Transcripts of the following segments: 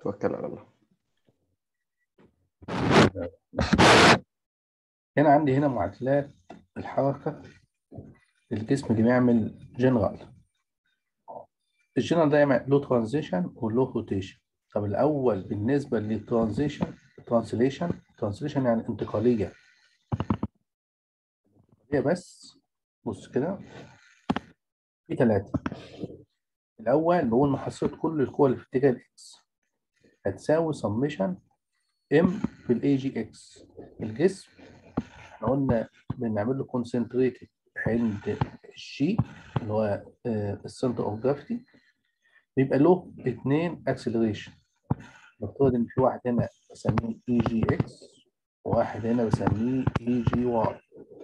توكل على الله هنا عندي هنا معادلات الحركة الجسم اللي بيعمل جنرال الجنرال ده يعمل له ترانزيشن وله روتيشن طب الأول بالنسبة للترانزيشن ترانسليشن ترانسليشن يعني انتقالية هي بس بص كده في ثلاثة الأول بقول محصلة كل القوى اللي في اتجاه الإكس هتساوي سميشن ام في الاي جي اكس الجسم احنا قلنا بنعمل له كونسنتريتد عند الجي اللي هو السنتر اوف جرافيتي بيبقى له اثنين اكسلريشن نفترض ان في واحد هنا بسميه اي جي اكس وواحد هنا بسميه اي جي واي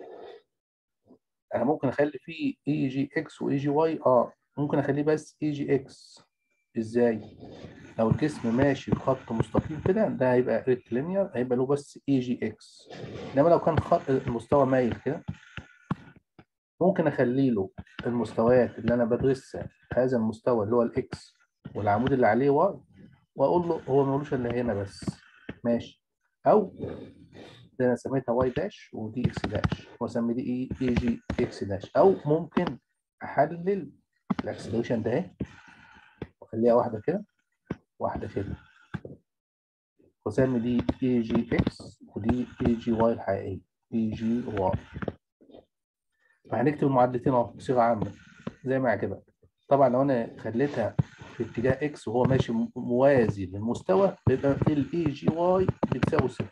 انا ممكن اخلي فيه اي جي اكس واي جي واي اه ممكن اخليه بس اي جي اكس ازاي لو الجسم ماشي بخط مستقيم كده ده هيبقى ريكتلينير هيبقى له بس اي جي اكس انما لو كان خط المستوى مايل كده ممكن اخلي له المستويات اللي انا بدرسها هذا المستوى اللي هو الاكس والعمود اللي عليه واي واقول له هو ملوش الا هنا بس ماشي او ده انا سميتها واي داش ودي اكس داش واسمي دي اي اي جي اكس داش او ممكن احلل الاكسلريشن ده اهي واخليها واحده كده واحده كده واسمي دي اي جي اكس ودي اي جي واي الحقيقيه اي جي واي فهنكتب المعادلتين اهو بصيغه عامه زي ما يعجبك طبعا لو انا خليتها في اتجاه اكس وهو ماشي موازي للمستوى بيبقى الاي جي واي بتساوي صفر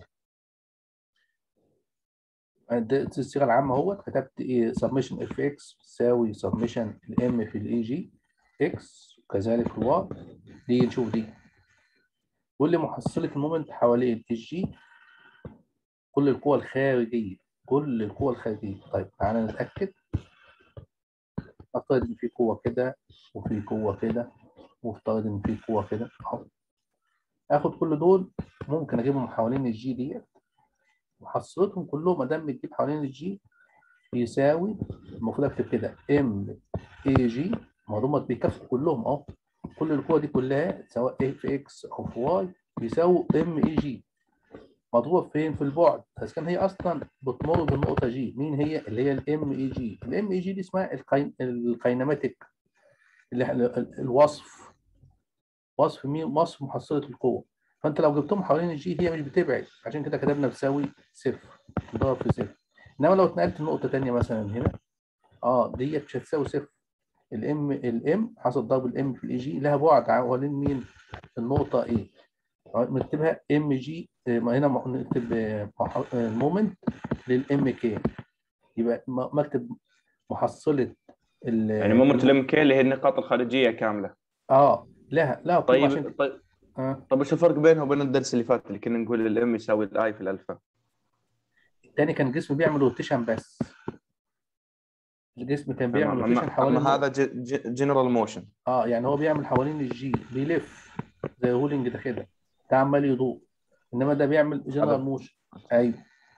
دي الصيغه العامه اهوت كتبت ايه سميشن اف اكس تساوي سميشن الام في الاي جي اكس وكذلك الواي دي نشوف دي كل لي محصله المومنت حوالين الجي كل القوى الخارجيه كل القوى الخارجيه طيب تعالى نتاكد افترض ان في قوه كده وفي قوه كده وافترض ان في قوه كده اهو اخد كل دول ممكن اجيبهم حوالين الجي ديت وحصلتهم كلهم ما دام بتجيب حوالين الجي يساوي المفروض اكتب كده ام اي جي ما هم بيكافئوا كلهم اهو كل القوى دي كلها سواء اف اكس او في واي بيساووا ام اي جي مضروب فين في البعد بس كان هي اصلا بتمر بالنقطه جي مين هي اللي هي الام اي جي الام اي جي دي اسمها القين... الكاينماتيك اللي الوصف وصف مين وصف محصله القوه فانت لو جبتهم حوالين الجي هي مش بتبعد عشان كده كتبنا بتساوي صفر تضرب في صفر انما لو اتنقلت لنقطه ثانيه مثلا هنا اه ديت مش هتساوي صفر الام الام حصل ضرب الام في الاي جي لها بعد حوالين مين النقطه ايه نكتبها ام جي هنا نكتب المومنت للام كي يبقى مكتب محصله يعني مومنت الام كي اللي هي النقاط الخارجيه كامله اه لها لها طيب عشان... طيب آه. طب ايش الفرق بينها وبين الدرس اللي فات اللي كنا نقول الام يساوي الاي في الالفا الثاني كان الجسم بيعمل روتيشن بس الجسم كان بيعمل روتيشن حوالين اما هذا جنرال موشن اه يعني هو بيعمل حوالين الجي بيلف زي هولينج ده كده ده عمال يضوء انما ده بيعمل جنرال موشن ايوه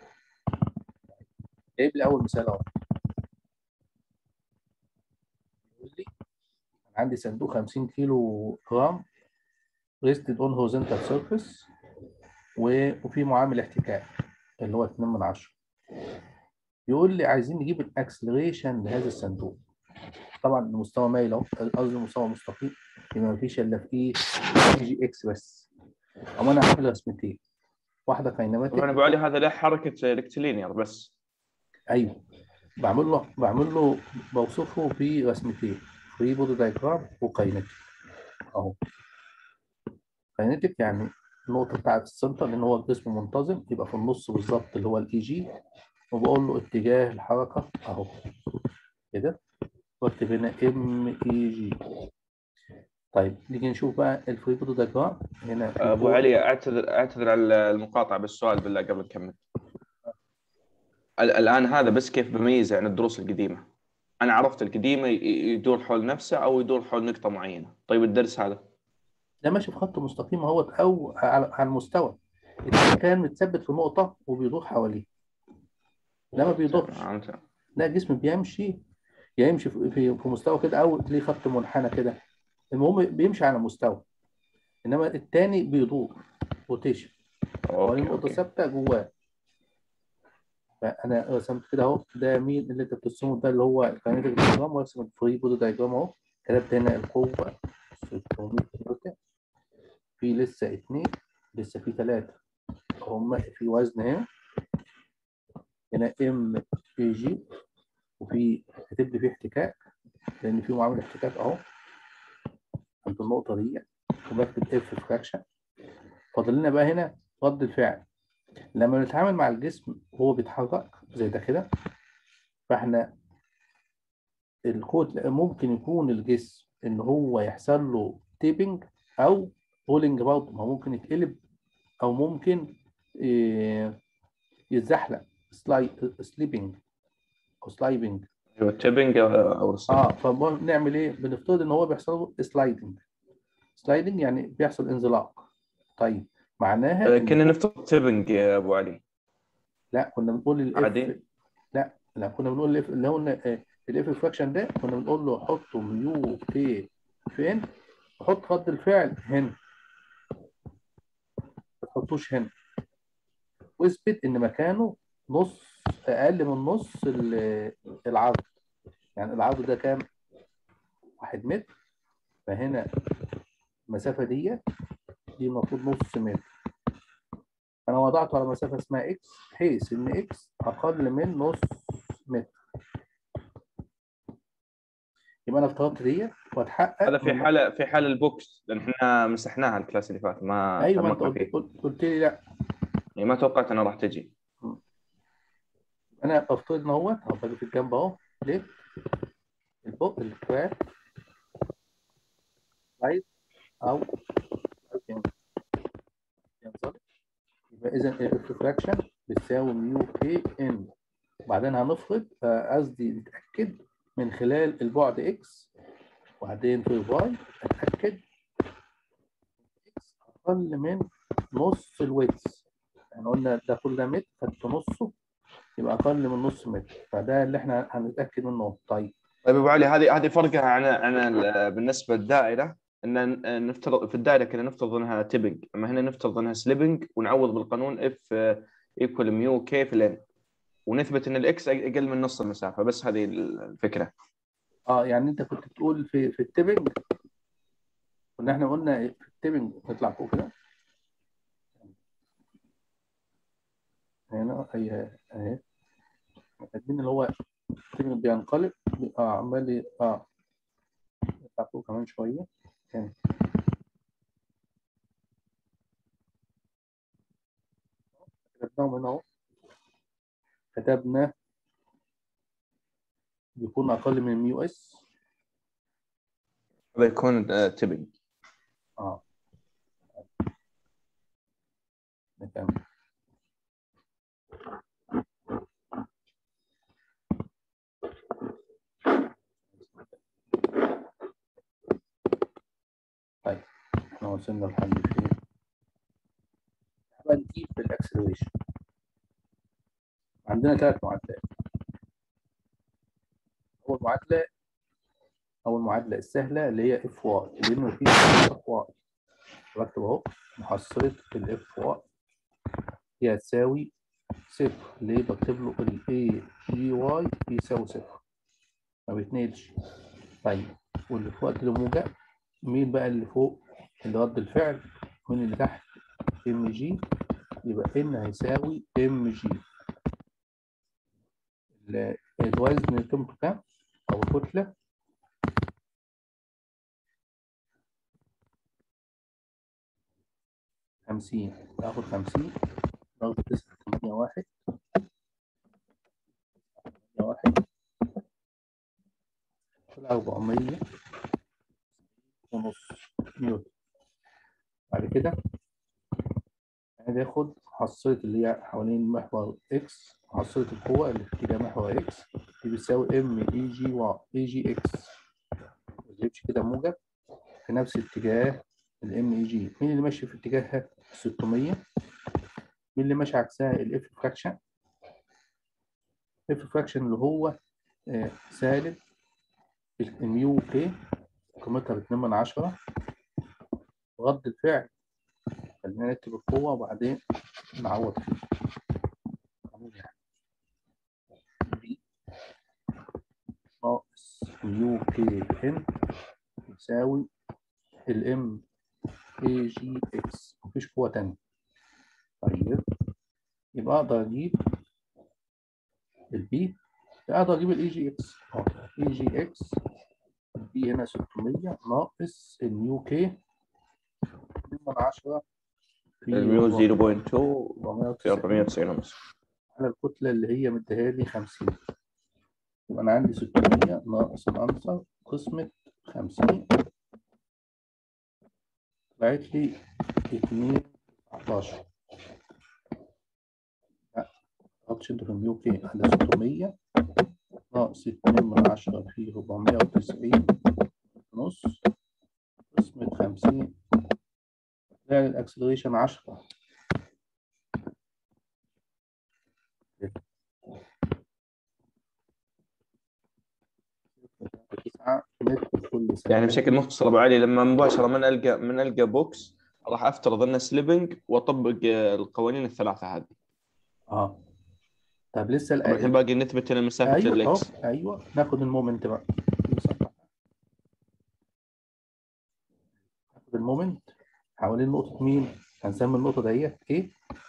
جايب لي اول مثال اهو يقول لي عندي صندوق 50 كيلو جرام rested on horizontal surface وفي معامل احتكاك اللي هو 2 من 10 يقول لي عايزين نجيب الاكسلريشن لهذا الصندوق طبعا المستوى مايل اهو قصدي مستوى مستقيم يبقى ما فيش الا في ايه جي اكس بس او انا عامل رسمتين واحده كاينماتيك انا بقول هذا له حركه ريكتيلينير بس ايوه بعمل له بعمل له بوصفه برسمتين فري بودي دايجرام وكاينتيك اهو كاينتيك يعني النقطة بتاعت السنتر لأن هو الجسم منتظم يبقى في النص بالظبط اللي هو الإي جي وبقول له اتجاه الحركة أهو كده واكتب هنا ام اي جي طيب نيجي نشوف بقى الفري بودي دايجرام هنا ابو علي اعتذر اعتذر على المقاطعه بالسؤال بالله قبل نكمل الان هذا بس كيف بميزه عن الدروس القديمه انا عرفت القديمه يدور حول نفسه او يدور حول نقطه معينه طيب الدرس هذا ده ماشي في خط مستقيم اهوت او على المستوى كان متثبت في نقطه وبيدور حواليه ده ما بيدورش لا الجسم بيمشي يا يمشي في في مستوى كده او ليه خط منحنى كده المهم بيمشي على مستوى انما التاني بيدور روتيشن حوالين اوكي نقطه اوكي ثابته جواه فانا رسمت كده اهو ده مين اللي انت بترسمه ده اللي هو الكاينيتيك دايجرام وارسم الفري بودي دايجرام اهو كتبت هنا القوه 600 نيوتن في لسه اتنين لسه في ثلاثه هم في وزن هنا هنا ام اي جي وفي كاتب لي فيه احتكاك لان في معامل احتكاك اهو عند النقطه دي وبكتب اف فراكشن فاضل لنا بقى هنا رد الفعل لما بنتعامل مع الجسم وهو بيتحرك زي ده كده فاحنا الكود ممكن يكون الجسم ان هو يحصل له تيبنج او رولينج برضه ما هو ممكن يتقلب او ممكن إيه، يتزحلق سلاي سليبنج او سلايبنج ايوه تيبنج او الصيد اه فبنعمل ايه؟ بنفترض ان هو بيحصل له سلايدنج سلايدنج يعني بيحصل انزلاق طيب معناها إن كنا نفترض تيبنج يا ابو علي لا كنا بنقول الاف عادي لا لا كنا بنقول الاف اللي هو الاف فراكشن ده كنا بنقول له حطه ميو كي فين وحط رد الفعل هنا ما تحطوش هنا واثبت ان مكانه نص اقل من نص ال- العرض يعني العرض ده كام؟ واحد متر فهنا المسافه دي دي المفروض نص متر انا وضعته على مسافه اسمها اكس بحيث ان اكس اقل من نص متر يبقى انا افترضت دي واتحقق هذا في من- حاله في حال البوكس لان احنا مسحناها الكلاس اللي فات ما ايوه ما انت تطرقنا قلت, فيه قلت, قلت لي لا يعني ما توقعت انها راح تجي انا افترض ان هو اهو باجي في الجنب اهو ليه البوك الكراك سلايد او ينزلق يبقى اذا الريفراكشن بتساوي ميو كي ان بعدين هنفرض آه، قصدي نتاكد من خلال البعد اكس وبعدين في واي اتاكد اكس اقل من نص الويتس يعني قلنا ده كل ده متر خدت نصه يبقى اقل من نص متر فده اللي احنا هنتاكد منه طيب طيب ابو علي هذه هذه فرقها عن عن ال- بالنسبه للدائره ان نفترض في الدائره كنا نفترض انها تيبنج اما هنا نفترض انها سليبنج ونعوض بالقانون اف ايكوال ميو كي في الان ونثبت ان الاكس اقل من نص المسافه بس هذه الفكره اه يعني انت كنت بتقول في في التيبنج كنا احنا قلنا في التيبنج نطلع فوق كده هنا اهي اهي كاتبين اللي هو التيبنج بينقلب اه عمال ي- اه نطلع فوق كمان شويه هنا كتبناهم هنا اهو كتبنا بيكون اقل من ميو اس هذا يكون تيبنج اه نكمل طيب احنا وصلنا لحد فين بقى نجيب بالاكسلريشن عندنا ثلاث معادلات اول معادله اول معادله السهله اللي هي اف واي لانه في اف واي بكتب اهو محصله الاف واي هي تساوي صفر ليه بكتب له الاي اي واي بيساوي صفر ما بيتنقلش طيب واللي فوق ده موجب مين بقى اللي فوق اللي رد الفعل مين اللي تحت ام جي يبقى ان هيساوي ام جي الوزن قيمته كام او الكتله خمسين تاخد خمسين ضغط تسعة تمانية واحد تمانية واحد طلع أربعمية ونص نيوتن بعد كده هناخد محصلة اللي هي حوالين محور اكس محصلة القوة اللي في اتجاه محور اكس دي بتساوي ام اي جي واي اي جي اكس وتمشي كده موجب في نفس اتجاه الام اي جي مين اللي ماشي في اتجاهها 600 مين اللي ماشي عكسها الاف فراكشن اف فراكشن اللي هو آه، سالب الميو كي قيمتها ب 2 من 10 رد الفعل خلينا نكتب القوة وبعدين نعوض فيه قانون يعني بي ناقص يو كي ان يساوي الام اي جي اكس مفيش قوة تانية طيب يبقى اقدر اجيب البي اقدر اجيب الاي جي اكس اي جي اكس البي هنا 600 ناقص اليو كي من 10 في الميو 0.2 في 490 490 ونص على الكتلة اللي هي مديها لي 50 يبقى أنا عندي 600 ناقص الأنصر قسمة 50 طلعت لي 2 19 لا حطش انتوا في الميو كي على 600 ناقص 2 من 10 في 490 نص قسمة 50 طلع لي الأكسلريشن 10 تسعة متر كل ثانية يعني بشكل مختصر ابو علي لما مباشره من القى من القى بوكس راح افترض انه سليبنج واطبق آه، القوانين الثلاثه هذه اه طب لسه طبعاً الحين الآن باقي نثبت ان مسافه ايوه الاكس أهو، ايوه ناخد المومنت بقى ناخد المومنت حوالين نقطة مين؟ هنسمي النقطة ديت ايه؟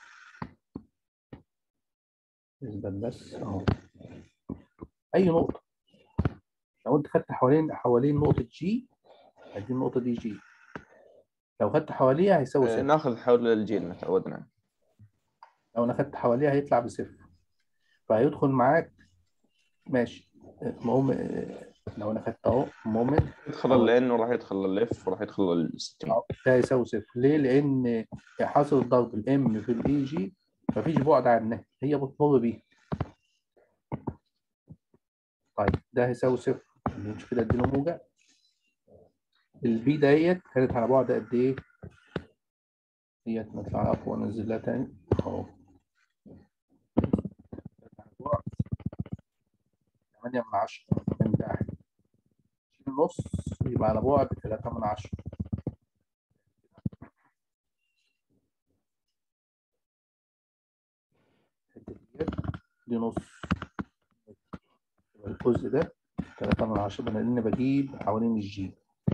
اثبت بس اهو أي نقطة لو أنت خدت حوالين حوالين نقطة جي هدي النقطة دي جي لو خدت حواليها هيساوي آه، صفر ناخذ حول الجيل ما تعودنا لو أنا خدت حواليها هيطلع بصفر فهيدخل معاك ماشي المهم لو أنا خدت أهو مومنت يدخل الان وراح يدخل الليف وراح يدخل ال 60 اه ده يساوي صفر ليه؟ لأن حاصل الضرب الام في الاي جي مفيش بعد عنها هي بتمر بيه طيب ده هيساوي صفر نشوف كده اديله موجة البي ديت كانت على بعد قد ايه؟ ديت نطلع لها فوق وانزلها تاني اهو كانت على بعد 8 من 10 من تحت شيل نص يبقى على بعد 3 من 10 الحتة ديت دي نص يبقى الجزء ده 3 من 10 لان بجيب حوالين الجي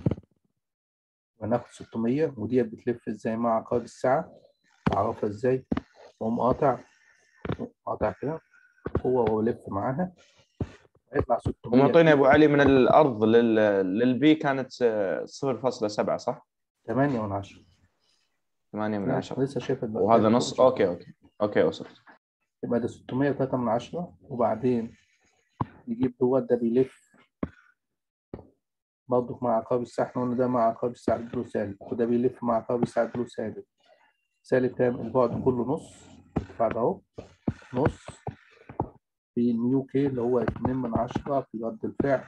وناخد 600 وديت بتلف ازاي مع عقارب الساعة اعرفها ازاي واقوم قاطع قاطع كده قوة والف معاها هيطلع 600 ومعطيني ابو علي من الارض لل... للبي كانت آه، 0.7 صح؟ 8 من 10 8 من 10 لسه شايف البقى. وهذا نص اوكي اوكي اوكي وصلت يبقى ده 603 من 10 وبعدين نجيب دوت ده بيلف برضه مع عقارب الساعة احنا قلنا ده مع عقارب الساعة له سالب وده بيلف مع عقارب الساعة له سالب سالب كام البعد كله نص بعد اهو نص في الميو كي اللي هو 2 من 10 في رد الفعل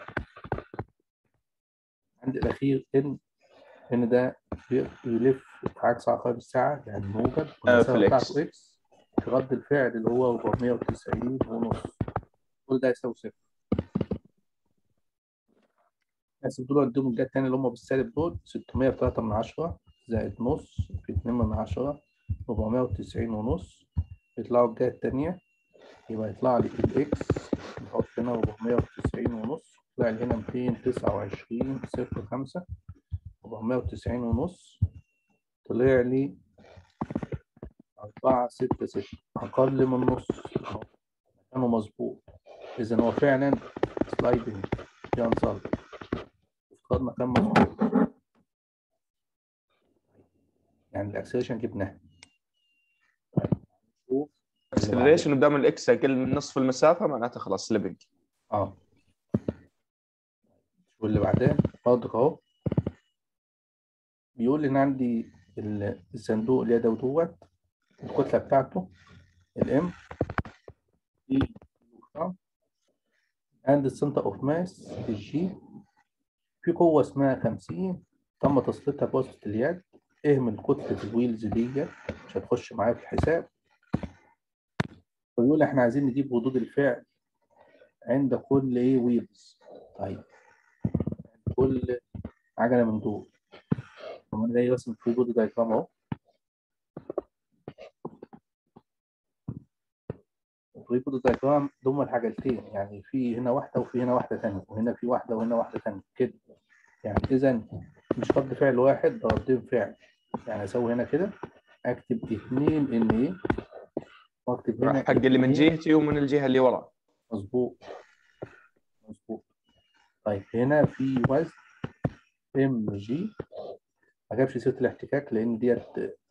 عند الأخير إن إن ده بي- بيلف عكس عقارب الساعة يعني موجب آه، في والمسافة الإكس. بتاعته إكس في رد الفعل اللي هو 490 ونص كل ده يساوي صفر بس دول عندهم الجهة التانية اللي هم بالسالب دول 603 من 10 زائد نص في 2 من 10 490 ونص يطلعوا الجهة التانية يبقى يطلع لي الإكس نحط هنا 490 ونص طلع لي هنا 229 صفر 5 490 ونص طلع لي 4 6 6 أقل من نص أهو. مكانه مظبوط إذا هو فعلا سلايدنج ينصر افترضنا كان مظبوط يعني الاكسلريشن جبناه طيب، نشوف اللي بعده. اكسلريشن قدام الاكس اقل من نصف المسافه معناته خلاص سليبنج اه واللي بعدها برضك اهو بيقول لي ان عندي ال- الصندوق اليدوي دوت الكتله بتاعته الام دي عند السنتر اوف ماس الجي في قوه اسمها 50 تم تسليطها بواسطه اليد اهمل كتله الويلز ديت مش هتخش معايا في الحساب فبيقول احنا عايزين نجيب ردود الفعل عند كل ايه ويلز طيب عند كل عجله من دول طب انا جاي راسم فري بودي دايجرام اهو الفري بودي دايجرام دول الحاجتين يعني في هنا واحده وفي هنا واحده ثانيه وهنا في واحده وهنا واحده ثانيه كده يعني اذا مش رد فعل واحد ده ردين فعل يعني اسوي هنا كده اكتب اثنين ان ايه واكتب هنا حق اللي من اتنين. جهتي ومن الجهه اللي ورا مظبوط مظبوط طيب هنا في وزن ام جي ما جابش سيره الاحتكاك لان ديت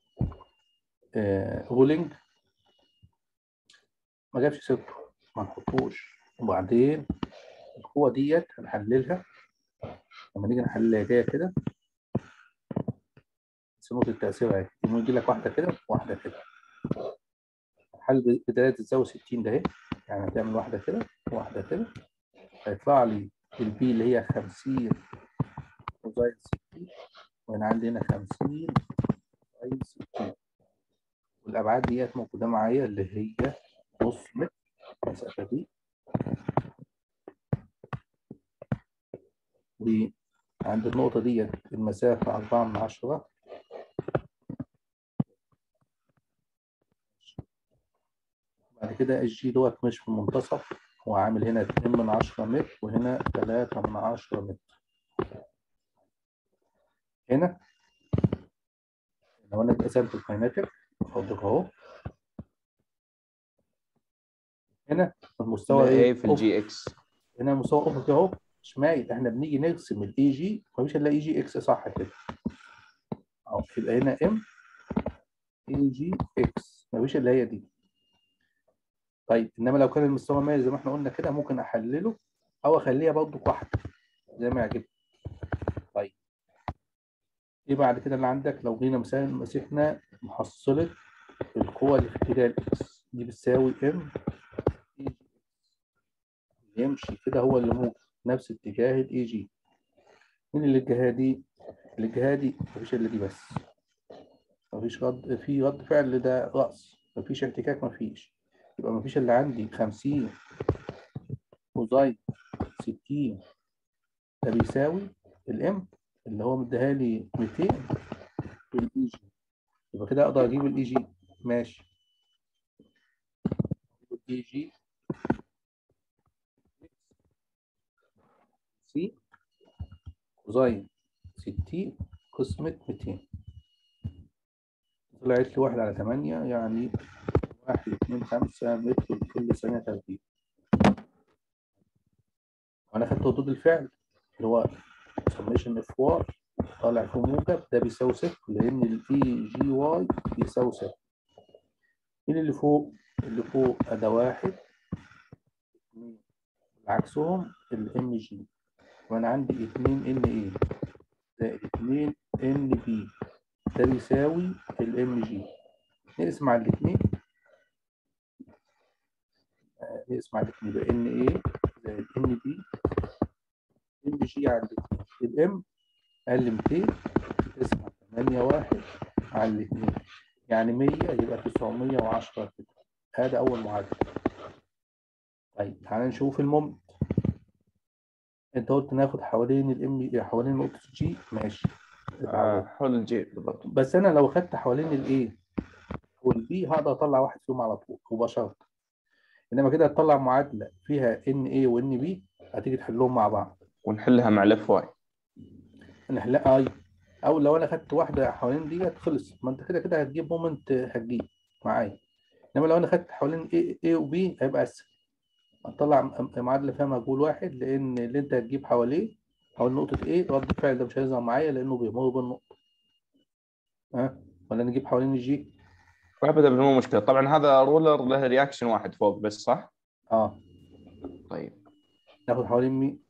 رولينج ما جابش سيرته ما نحطوش وبعدين القوه ديت هنحللها لما نيجي نحللها جايه كده بس نقطه التاثير اهي يجي لك واحده كده وواحده كده الحل بدايه الزاويه 60 ده اهي يعني هتعمل واحده كده وواحده كده هيطلع لي البي اللي هي 50 كوزاين 60 وانا عندي هنا 50 كوزاين 60 والابعاد ديت موجوده معايا اللي هي نص متر المسافه دي وعند النقطه ديت المسافه 4 من 10 بعد كده الجي دوت مش في المنتصف هو عامل هنا 2 من 10 متر وهنا 3 من 10 متر هنا لو انا قسمت الكايناتيك احطك اهو هنا المستوى ايه في أوف. الجي اكس هنا مستوى افقي اهو مش مايل احنا بنيجي نرسم الاي جي مفيش الا اي جي اكس صح كده اهو يبقى هنا ام اي جي اكس مفيش الا هي دي طيب انما لو كان المستوى مايل زي ما احنا قلنا كده ممكن احلله او اخليها برضه واحده زي ما يعجبك طيب ايه بعد كده اللي عندك لو جينا مثلا مسكنا محصله القوه اللي في اتجاه الاكس دي بتساوي ام اي جي يمشي كده هو اللي موجود نفس اتجاه الاي جي مين اللي الجهه دي الجهه دي مفيش الا دي بس مفيش رد في رد فعل ده رأس مفيش احتكاك مفيش يبقى مفيش الا عندي 50 كوزاين 60 ده بيساوي الام اللي هو مديها لي 200 في الاي جي يبقى كده اقدر اجيب الاي جي ماشي الاي جي سي كوزاين 60 قسمة 200 طلعت لي واحد على 8 يعني واحد اتنين خمسة متر لكل ثانية ترتيب وأنا خدت ردود الفعل اللي هو سميشن اف واي طالع في موجب ده بيساوي صفر لأن الاي جي واي بيساوي صفر مين اللي فوق؟ اللي فوق ده واحد اتنين عكسهم الام جي وانا عندي 2 ان ايه زائد 2 ان بي ده بيساوي الام جي نقسم على الاثنين نقسم على الاثنين يبقى ان ايه زائد ان بي ام جي على الاثنين الام قال 200 تقسم على 8 واحد على الاثنين يعني 100 يبقى 910 كده هذا اول معادله طيب تعالى نشوف المومنت انت قلت ناخد حوالين الام حوالين نقطة جي ماشي آه، حول الجي بالضبط بس انا لو خدت حوالين الايه والبي هقدر اطلع واحد فيهم على طول مباشرة انما كده هتطلع معادلة فيها ان اي وان بي هتيجي تحلهم مع بعض ونحلها مع الاف واي نحلها اي او لو انا خدت واحدة حوالين ديت خلص ما انت كده كده هتجيب مومنت هتجيب معايا انما لو انا خدت حوالين اي اي وبي هيبقى اسهل هتطلع معادلة فيها مجهول واحد لأن اللي أنت هتجيب حواليه حوالين نقطة إيه رد الفعل ده مش هيظهر معايا لأنه بيمر بالنقطة ها ولا نجيب حوالين الجي ابدا مو مشكله طبعا هذا رولر له رياكشن واحد فوق بس صح؟ اه طيب ناخد حوالين مين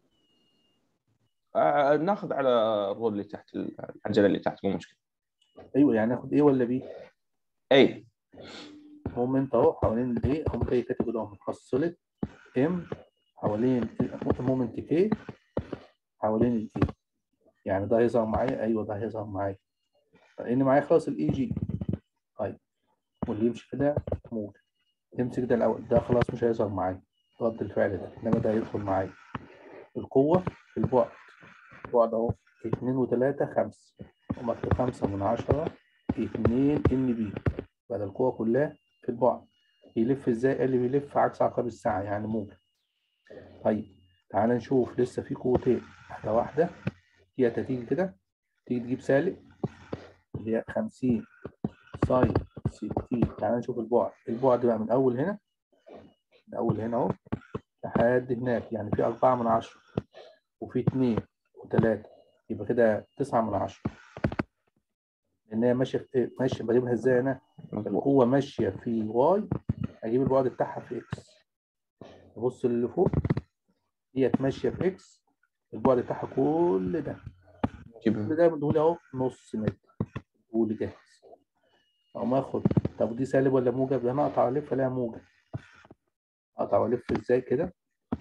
آه ناخذ على الرول اللي تحت العجله اللي تحت مو مشكله أيوه يعني ناخد إيه ولا بي اي مومنت أهو حوالين الإيه هم جاي كاتب ده محصلة ام حوالين مومنت كي حوالين الاي يعني ده هيظهر معايا ايوه ده هيظهر معايا لان معايا خلاص الاي جي طيب واللي يمشي كده موجب يمسك ده الاول ده خلاص مش هيظهر معايا رد الفعل ده انما ده هيدخل معايا القوه في البعد البعد اهو 2 و3 5 ومكتوب خمسة من عشرة في اتنين ان بي بعد القوة كلها في البعد يلف ازاي؟ قال لي بيلف عكس عقارب الساعة يعني موجب طيب تعال نشوف لسه في قوتين واحدة واحدة دي هتيجي كده تيجي تجيب سالب اللي هي 50 ساين 60 تعال نشوف البعد البعد بقى من أول هنا من أول هنا أهو لحد هناك يعني في أربعة من عشرة وفي اتنين وتلاتة يبقى كده تسعة من عشرة لأن هي ماشية في ماشية بجيبها ازاي أنا؟ مظبوط القوة ماشية في واي أجيب البعد بتاعها في إكس أبص اللي فوق ديت ماشية في إكس البعد بتاعها كل ده كل جيبها ده بنقول أهو نص متر قول جاهز أقوم آخد طب دي سالب ولا موجب؟ ده أنا أقطع وألف ألاقيها موجب أقطع وألف إزاي كده؟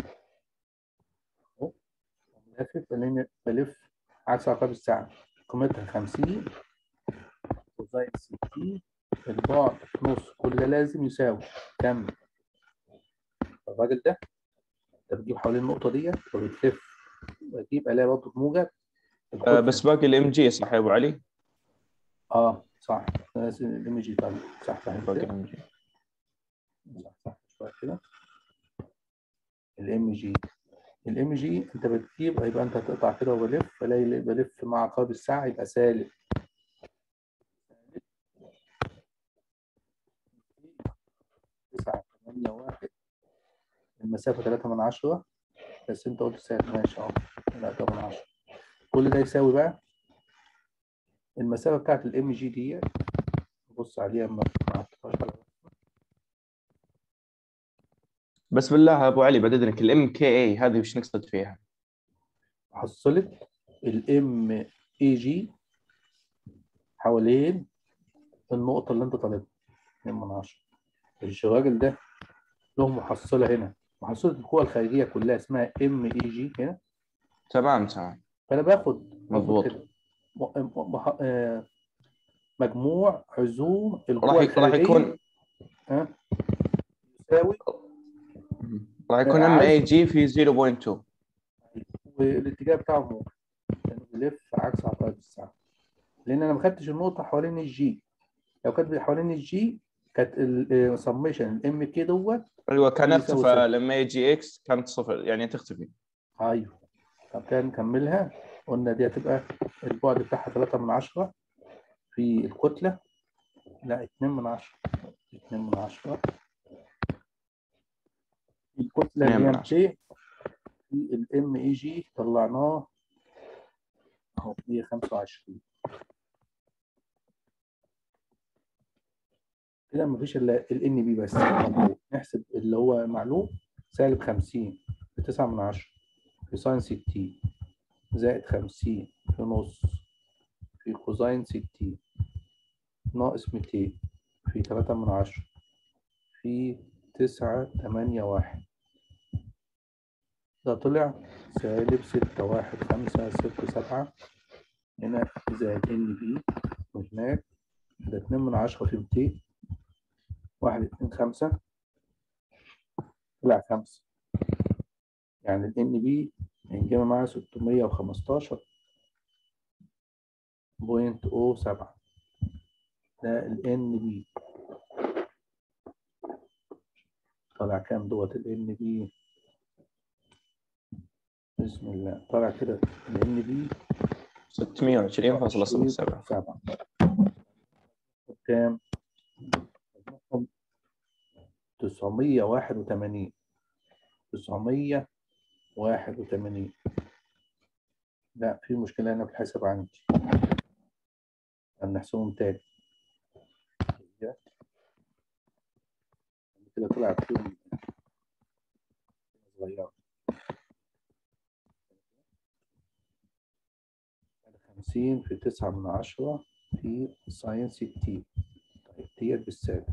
أهو لافف بلف بلف عكس عقارب الساعة قيمتها 50 كوزين 60 البعد نص كل ده لازم يساوي كم؟ الراجل ده انت بتجيب حوالين النقطة ديت وبتلف بجيب الاقي برضه موجب آه القطر. بس باقي الام جي صح يا ابو علي؟ اه صح الايمجي طيب صح صح باقي كده الام جي صح صح شوية كده الام جي الام جي انت بتجيب يبقى انت هتقطع كده وبلف الاقي بلف مع عقارب الساعة يبقى سالب تسعة ثمانية واحد المسافة تلاتة من عشرة بس انت قلت سالب ماشي اهو تلاتة من عشرة كل ده يساوي بقى المسافة بتاعت الام جي دي بص عليها ما ما حطيتهاش على بس بالله يا ابو علي بعد اذنك الام كي اي هذه وش نقصد فيها؟ حصلت الام اي جي حوالين النقطة اللي انت طالبها 2 من 10 الراجل ده له محصلة هنا محصلة القوى الخارجية كلها اسمها ام اي جي هنا تمام تمام فانا باخد باخد مضبوط. كده م- م- مح- آه، مجموع عزوم القوى راح راح الخارجية يكون ها يساوي راح يكون ام اي جي في 0.2 والاتجاه بتاعه موجب لانه بيلف عكس عقارب الساعه لان انا ما خدتش النقطه حوالين الجي لو كانت حوالين الجي كانت السميشن الام كي دوت ايوه كان يساوي اختفى صفر. لما يجي اكس كانت صفر يعني تختفي ايوه طب كان نكملها قلنا دي هتبقى البعد بتاعها 3 من 10 في الكتله لا 2 من 10 2 من 10 الكتله اتنين اللي من هي في الام اي جي طلعناه اهو 125 كده مفيش الا الان بي بس مطلوب نحسب اللي هو معلوم سالب 50 في 9 من 10 في ساين 60 زائد 50 في نص في كوزين 60 ناقص 200 في 3 من 10 في 9 8 1 ده طلع سالب 6 1 5 6 7 هنا زائد ان بي وهناك ده 2 من 10 في 200 واحد اتنين خمسة طلع خمسة يعني ال ان بي هنجيبها معاها ستمية وخمستاشر بوينت او سبعة ده ال ان بي طلع كام دوت ال ان بي بسم الله طلع كده ال ان بي 620.07 سبعة كام؟ مجموعهم تسعمية واحد وتمانين تسعمية واحد وتمانين لا في مشكلة هنا في الحساب عندي هنحسبهم تاني كده طلع فيهم صغيرة خمسين في تسعة من عشرة في ساين ستين طيب ديت بالسالب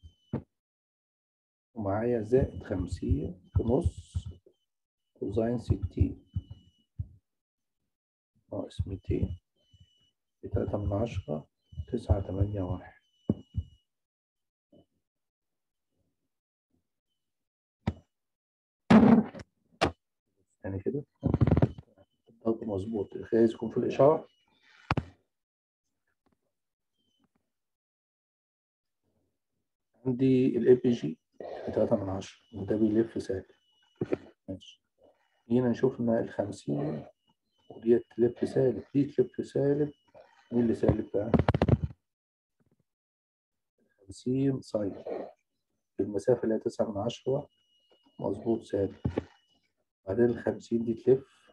ومعايا زائد خمسين في نص كوزين ستين ناقص ميتين في تلاتة من عشرة تسعة تمانية واحد يعني كده الضغط مظبوط الخيز يكون في الإشارة عندي الاي بي جي 3 من 10 وده بيلف سالب ماشي جينا شفنا ال 50 وديت تلف سالب دي تلف سالب مين اللي سالب بقى؟ 50 ساين المسافة اللي هي 9 من 10 مظبوط سالب بعدين ال 50 دي تلف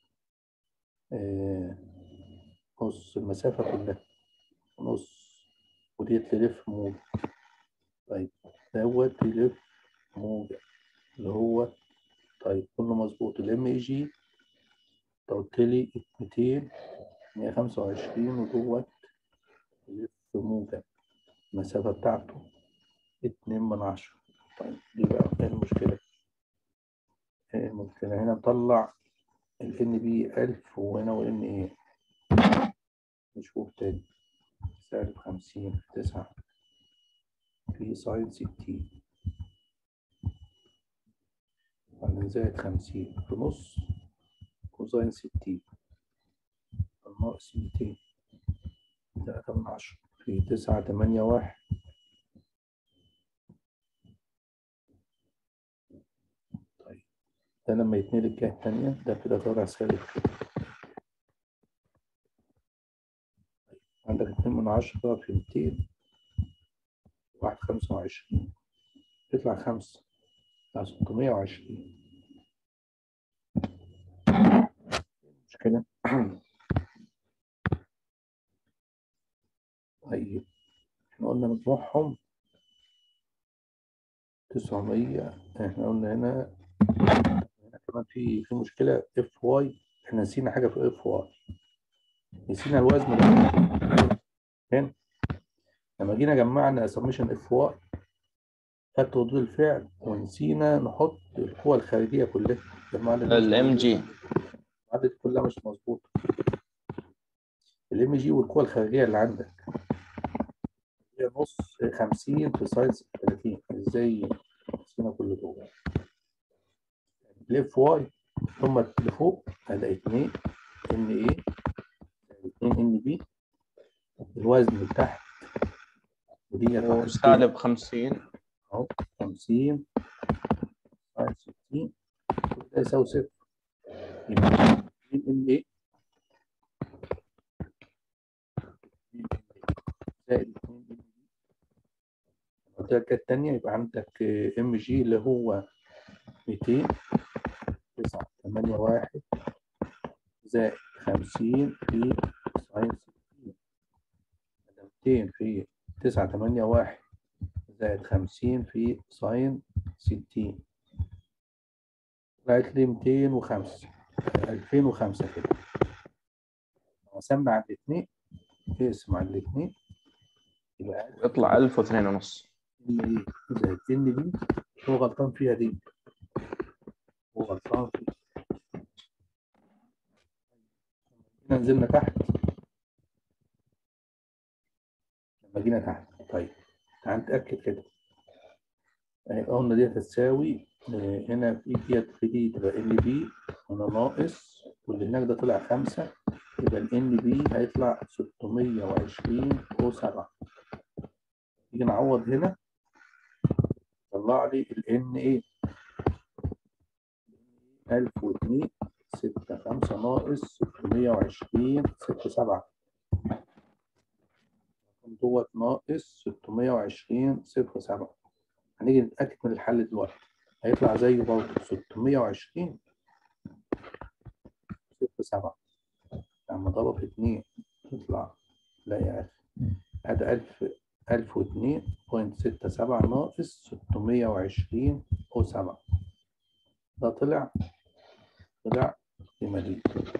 آه، نص المسافة كلها نص ودي تلف موجب طيب دوت يلف موجب اللي هو طيب كله مظبوط الام اي جي انت قلت لي 200 125 ودوت يلف موجب المسافة بتاعته اتنين من عشرة طيب دي بقى ايه المشكلة؟ ايه المشكلة هنا نطلع ال ان بي ألف وهنا وان ايه نشوف تاني سالب خمسين في تسعة في ساين ستين بعدين زائد خمسين في نص كوزين ستين ناقص ميتين تلاتة من عشرة في تسعة تمانية واحد طيب ده لما يتنقل الجهة التانية ده كده طالع سالب عندك اتنين من عشرة في ميتين واحد خمسة وعشرين تطلع خمسة تطلع ستمية وعشرين مش كده طيب احنا قلنا مجموعهم تسعمية احنا قلنا هنا هنا كمان في في مشكلة اف واي احنا نسينا حاجة في اف واي نسينا الوزن ده هنا لما جينا جمعنا سميشن اف واي خدت ردود الفعل ونسينا نحط القوى الخارجية كلها جمعنا الام جي العدد كلها مش مظبوطة الام جي والقوى الخارجية اللي عندك هي نص 50 في ساينس 30 ازاي نسينا كل دول الاف واي ثم اللي فوق هذا 2 ان ايه 2 ان بي الوزن تحت ودي وسالب 50 اهو 50 ساين 60 ده يساوي صفر يبقى 2 ان ايه زائد 2 ان بي قلت لك الثانية يبقى عندك ام جي اللي هو 200 9 8 1 زائد 50 في ساين 60 200 في 9 8 1 زائد 50 في ساين 60 طلعت لي 205 2005 كده قسمنا على الاثنين اقسم على الاثنين يبقى يطلع 1002 ونص ان ايه زائد ان بي هو غلطان فيها دي هو غلطان فيها هنا نزلنا تحت لما جينا تحت طيب تعال نتأكد كده اهي قلنا دي هتساوي آه، هنا في ديت في دي تبقى ان بي هنا ناقص واللي هناك ده طلع خمسة يبقى ال ان بي هيطلع 620 او 7 نيجي نعوض هنا طلع لي ال ان ايه 1002 6 5 ناقص 620 6 7 دوت ناقص 620 صفر 7 هنيجي نتأكد من الحل دلوقتي هيطلع زيه برضه 620 صفر 7 لما ضرب في 2 يطلع لا يا أخي هذا 1000 1002.67 ناقص 620 أو 7 ده طلع طلع القيمة دي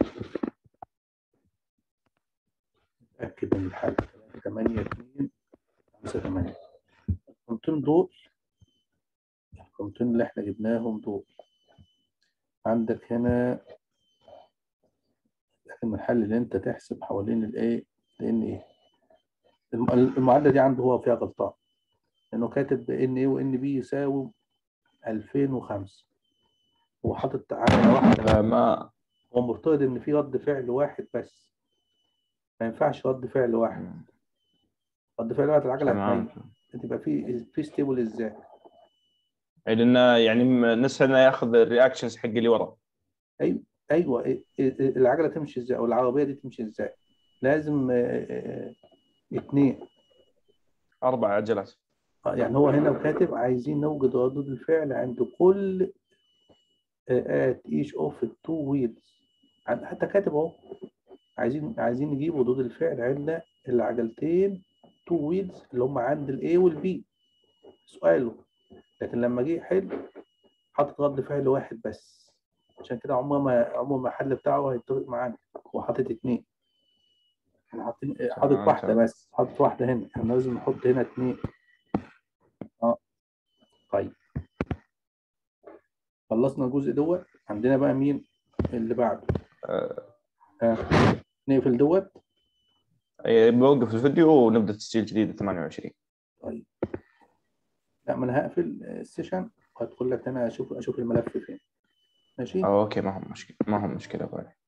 نتأكد من الحل 8 2 5 8 القيمتين دول القيمتين اللي احنا جبناهم دول عندك هنا لكن الحل اللي انت تحسب حوالين الايه لان ايه الم- المعادله دي عنده هو فيها غلطان لانه كاتب ان ايه وان بي يساوي 2005 هو حاطط عامله واحده آه، ما هو مفترض ان في رد فعل واحد بس ما ينفعش رد فعل واحد رد فعل واحد العجله تمام هتميل تبقى في في ستيبل ازاي لانه يعني م- نسهل انه ياخذ الرياكشنز حق اللي ورا ايوه إيه- إيه- العجله تمشي ازاي او العربيه دي تمشي ازاي لازم آه، آه، اتنين اربع عجلات آه، يعني هو هنا كاتب عايزين نوجد ردود الفعل عند كل at each of the two wheels عن- حتى كاتب اهو عايزين عايزين نجيب ردود الفعل عند العجلتين two wheels اللي هم عند الاي والبي سؤاله لكن لما جه يحل حاطط رد فعل واحد بس عشان كده عمره ما عمره ما الحل بتاعه هيتفق معانا هو حاطط اتنين احنا حاطين حاطط تمام، واحدة تمام. بس حاطط واحدة هنا احنا لازم نحط هنا اتنين اه طيب خلصنا الجزء دوت عندنا بقى مين اللي بعده آه، آه. نقفل دوت إيه، بوقف الفيديو ونبدا تسجيل جديد 28 طيب لا ما انا هقفل السيشن وهدخل لك تاني اشوف اشوف الملف فين ماشي أو اوكي ما هو مشكله ما هو مشكله أبو علي.